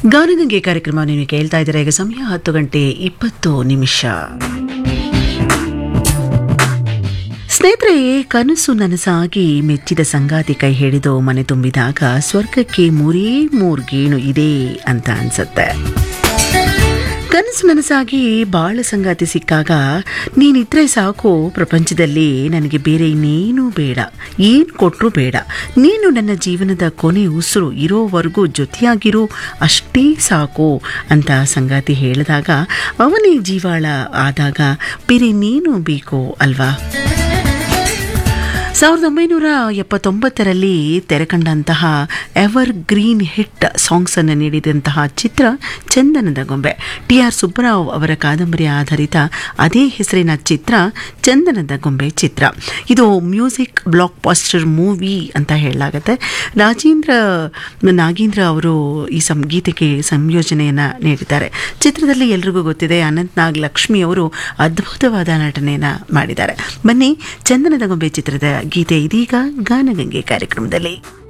ಗಾನಗಂಗೆ ಕಾರ್ಯಕ್ರಮ ನೀವು ಕೇಳ್ತಾ ಇದ್ದೀರಾ ಈಗ ಸಮಯ ಹತ್ತು ಗಂಟೆ ಇಪ್ಪತ್ತು ನಿಮಿಷ ಸ್ನೇಹಿತರೆ ಕನಸು ನನಸಾಗಿ ಮೆಚ್ಚಿದ ಸಂಗಾತಿ ಕೈ ಹಿಡಿದು ಮನೆ ತುಂಬಿದಾಗ ಸ್ವರ್ಗಕ್ಕೆ ಮೂರೇ ಮೂರು ಗೇಣು ಇದೆ ಅಂತ ಅನ್ಸುತ್ತೆ ಕನಸು ನನಸಾಗಿ ಬಾಳ ಸಂಗಾತಿ ಸಿಕ್ಕಾಗ ನೀನಿದ್ರೆ ಸಾಕು ಪ್ರಪಂಚದಲ್ಲಿ ನನಗೆ ಬೇರೆ ಇನ್ನೇನೂ ಬೇಡ ಏನು ಕೊಟ್ಟರೂ ಬೇಡ ನೀನು ನನ್ನ ಜೀವನದ ಕೊನೆ ಉಸಿರು ಇರೋವರೆಗೂ ಜೊತೆಯಾಗಿರೋ ಅಷ್ಟೇ ಸಾಕು ಅಂತ ಸಂಗಾತಿ ಹೇಳಿದಾಗ ಅವನೇ ಜೀವಾಳ ಆದಾಗ ಬೇರೆ ನೀನು ಬೇಕು ಅಲ್ವಾ ಸಾವಿರದ ಒಂಬೈನೂರ ಎಪ್ಪತ್ತೊಂಬತ್ತರಲ್ಲಿ ತೆರೆಕಂಡಂತಹ ಎವರ್ ಗ್ರೀನ್ ಹಿಟ್ ಸಾಂಗ್ಸ್ ಅನ್ನು ನೀಡಿದಂತಹ ಚಿತ್ರ ಚಂದನದ ಗೊಂಬೆ ಟಿ ಆರ್ ಸುಬ್ಬರಾವ್ ಅವರ ಕಾದಂಬರಿ ಆಧಾರಿತ ಅದೇ ಹೆಸರಿನ ಚಿತ್ರ ಚಂದನದ ಗೊಂಬೆ ಚಿತ್ರ ಇದು ಮ್ಯೂಸಿಕ್ ಬ್ಲಾಕ್ ಪಾಸ್ಟರ್ ಮೂವಿ ಅಂತ ಹೇಳಲಾಗತ್ತೆ ರಾಜೇಂದ್ರ ನಾಗೇಂದ್ರ ಅವರು ಈ ಸಂ ಗೀತೆಗೆ ಸಂಯೋಜನೆಯನ್ನು ನೀಡಿದ್ದಾರೆ ಚಿತ್ರದಲ್ಲಿ ಎಲ್ರಿಗೂ ಗೊತ್ತಿದೆ ಅನಂತ್ ನಾಗ್ ಲಕ್ಷ್ಮಿ ಅವರು ಅದ್ಭುತವಾದ ನಟನೆಯನ್ನು ಮಾಡಿದ್ದಾರೆ ಬನ್ನಿ ಚಂದನದ ಗೊಂಬೆ ಚಿತ್ರದ ಗೀತೆ ಇದೀಗ ಗಾನಗಂಗೆ ಕಾರ್ಯಕ್ರಮದಲ್ಲಿ